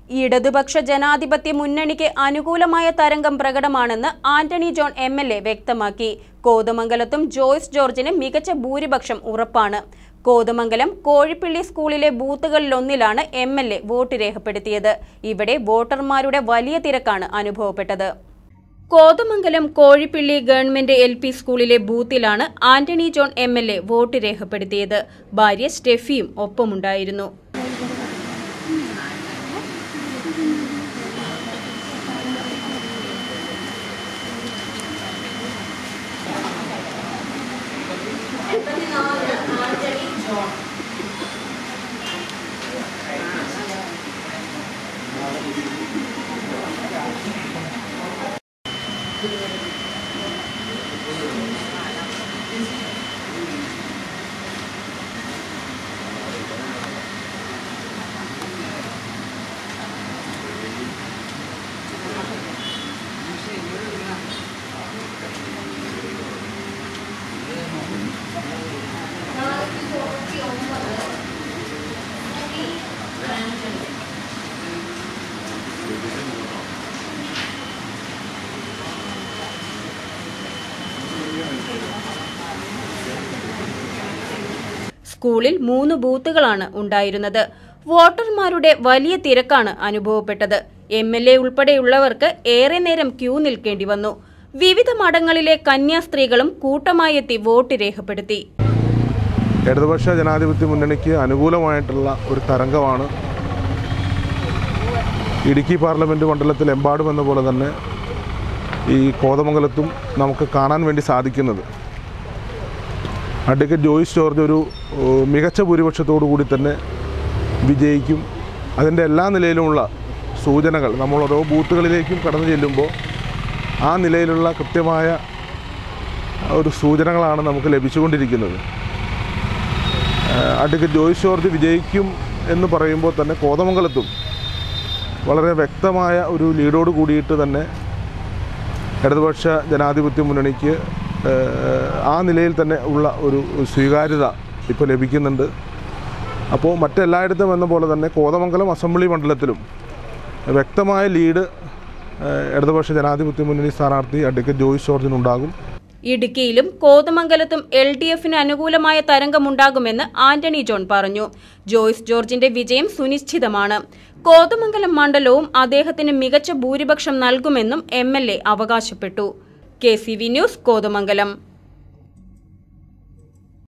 ഇടതുപക്ഷ ജനാധിപത്യ മുന്നണിക്ക് അനുകൂലമായ തരംഗം പ്രകടമാണെന്ന് Antony John M L A വ്യക്തമാക്കി കോതമംഗലത്തും ജോയ്സ് ജോർജിന് മികച്ച ഭൂരിപക്ഷം ഉറപ്പാണ് കോതമംഗലം കോഴിപ്പിള്ളി സ്കൂളിലെ ബൂത്തുകളിലൊന്നിലാണ് എം എൽ എ വോട്ട് രേഖപ്പെടുത്തിയത് ഇവിടെ വോട്ടർമാരുടെ വലിയ തിരക്കാണ് അനുഭവപ്പെട്ടത് Kothamangalam Kozhippilly government L P സ്കൂളിലെ ബൂത്തിലാണ് Antony John M L A vote രേഖപ്പെടുത്തിയത് ഭാര്യ സ്റ്റെഫിയും ഒപ്പമുണ്ടായിരുന്നു സ്കൂളിൽ മൂന്ന് ബൂത്തുകളാണ് ഉണ്ടായിരുന്നത് വോട്ടർമാരുടെ വലിയ തിരക്കാണ് അനുഭവപ്പെട്ടത് എം എൽ എ ഉൾപ്പെടെയുള്ളവർക്ക് ഏറെ നേരം ക്യൂ നിൽക്കേണ്ടി വന്നു വിവിധ മഠങ്ങളിലെ കന്യാസ്ത്രീകളും കൂട്ടമായെത്തി വോട്ട് രേഖപ്പെടുത്തി ഇടതുപക്ഷ ജനാധിപത്യ മുന്നണിക്ക് അനുകൂലമായിട്ടുള്ള ഒരു തരംഗമാണ് ഇടുക്കി പാർലമെൻറ്റ് മണ്ഡലത്തിൽ എമ്പാടും എന്ന പോലെ തന്നെ ഈ കോതമംഗലത്തും നമുക്ക് കാണാൻ വേണ്ടി സാധിക്കുന്നത് അഡ്വക്കേറ്റ് ജോയിസ് ജോർജ് ഒരു ഏഹ്, മികച്ച ഭൂരിപക്ഷത്തോടു കൂടി തന്നെ വിജയിക്കും അതിൻ്റെ എല്ലാ നിലയിലുമുള്ള സൂചനകൾ നമ്മൾ ഓരോ ബൂത്തുകളിലേക്കും കടന്നു ചെല്ലുമ്പോൾ ആ നിലയിലുള്ള കൃത്യമായ ഒരു സൂചനകളാണ് നമുക്ക് ലഭിച്ചുകൊണ്ടിരിക്കുന്നത് ഏഹ് അഡ്വക്കേറ്റ് ജോയിസ് ജോർജ് വിജയിക്കും എന്ന് പറയുമ്പോൾ തന്നെ കോതമംഗലത്തും വളരെ വ്യക്തമായ ഒരു ലീഡോട് കൂടിയിട്ട് തന്നെ ഇടതുപക്ഷ ജനാധിപത്യ മുന്നണിക്ക് ഏഹ്, ആ നിലയിൽ തന്നെ ഉള്ള ഒരു സ്വീകാര്യത ഇപ്പോൾ ലഭിക്കുന്നുണ്ട് അപ്പോൾ മറ്റെല്ലായിടത്തും എന്ന പോലെ തന്നെ കോതമംഗലം അസംബ്ലി മണ്ഡലത്തിലും വ്യക്തമായ ലീഡ് ഏഹ്, ഇടതുപക്ഷ ജനാധിപത്യ മുന്നണി സ്ഥാനാർത്ഥി അഡ്വക്കേറ്റ് ജോയിസ് ജോർജിനുണ്ടാകും ഇടുക്കിയിലും കോതമംഗലത്തും എൽ ഡി എഫിന് അനുകൂലമായ തരംഗമുണ്ടാകുമെന്ന് ആന്റണി ജോൺ പറഞ്ഞു ജോയ്സ് ജോർജിന്റെ വിജയം സുനിശ്ചിതമാണ് കോതമംഗലം മണ്ഡലവും അദ്ദേഹത്തിന് മികച്ച ഭൂരിപക്ഷം നൽകുമെന്നും എം എൽ എ അവകാശപ്പെട്ടു K C V news Kothamangalam